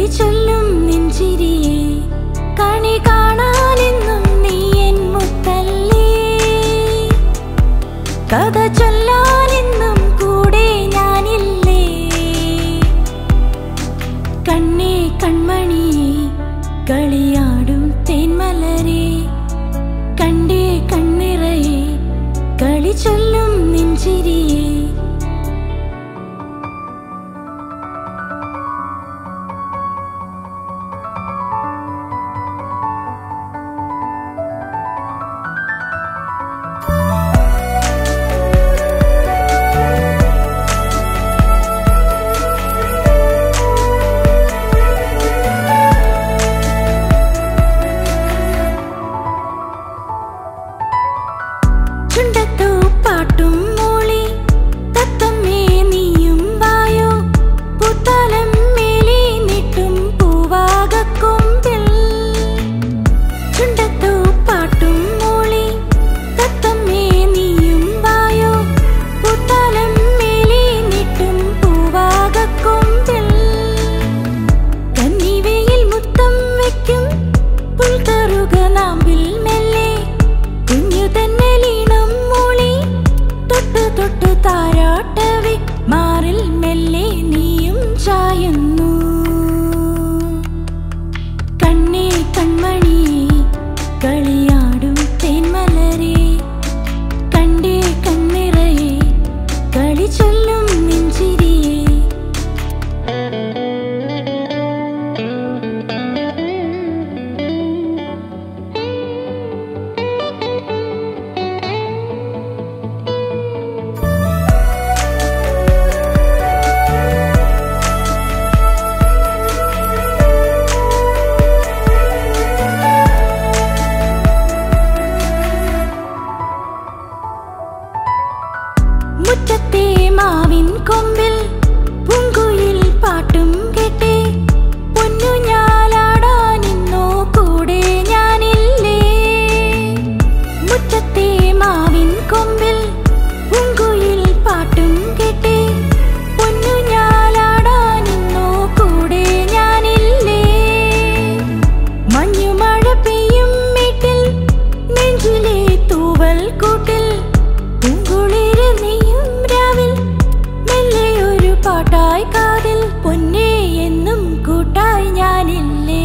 കളി ചൊല്ലും നെഞ്ചിരിയെ കണി കാണാനെന്നും നീ എൻ മുത്തല്ലേ കഥ ചൊല്ലാനെന്നും കൂടെ ഞാനില്ലേ കണ്ണേ കൺമണിയെ കളിയാടും തേന്മലരെ കണ്ടേ കണ്ണിറയെ കളി ചൊല്ലും നെഞ്ചിരിയെ ചുണ്ടത്തു പാട്ടും മൂളി തത്തമ്മേ നീയും വായോ പുത്തലം മേലി നീട്ടും പൂവാകക്കൊമ്പിൽ ചുണ്ടത്തു പാട്ടും മൂളി തത്തമ്മേ നീയും വായോ പുത്തലം മേലി നീട്ടും പൂവാകക്കൊമ്പിൽ കന്നിവയിൽ മുത്തം വയ്ക്കും പുൽക്കറുക നാമ്പിൽ മെല്ലെ കുഞ്ഞു തന്നെ ലീണം മൂളി തൊട്ടു തൊട്ടു താരാട്ടവെ മാറിൽ മെല്ലെ നീയും ചായുന്നു കണ്ണേ കൺമണിയെ കളിയാടും തേന്മലരെ കണ്ടേ കണ്ണിറയെ കളി ചൊല്ലും നെഞ്ചിരിയെ മുറ്റത്തെ മാവിൻ കൊമ്പിൽ പൂങ്കുയിൽ പാട്ടും കേട്ടേ പൊന്നു ഞാലാടാനിന്നോ കൂടെ ഞാനില്ലേ മുറ്റത്തെ മാവിൻ കൊമ്പിൽ പൂങ്കുയിൽ പാട്ടും കേട്ടേ പൊന്നു ഞാലാടാനിന്നോ കൂടെ ഞാനില്ലേ മഞ്ഞുമഴ പെയ്യും വീട്ടിൽ നെഞ്ചിലെ തൂവൽ കൂട്ടിൽ പൂങ്കുളിര് നെയ്യും രാവിൽ മെല്ലെ ഒരു പാട്ടായി കാതിൽ പൊന്നേ എന്നും കൂട്ടായി ഞാനില്ലേ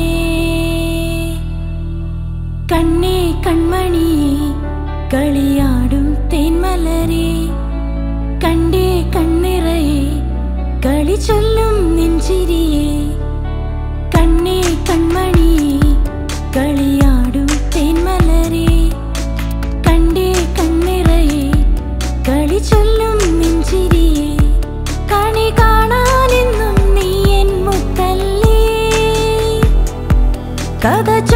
കണ്ണേ കൺമണിയെ കളിയാടും തേന്മലരെ കണ്ടേ കണ്ണിറയെ കളി ചൊല്ലും നെഞ്ചിരിയെ കണ്ണേ കൺമണിയെ കളിയാടും തേന്മലരെ കണ്ടേ കണ്ണിറയെ കളി ചൊല്ലും നെഞ്ചിരിയെ കണി കാണാനെന്നും നീ എൻ മുത്തല്ലേ കഥ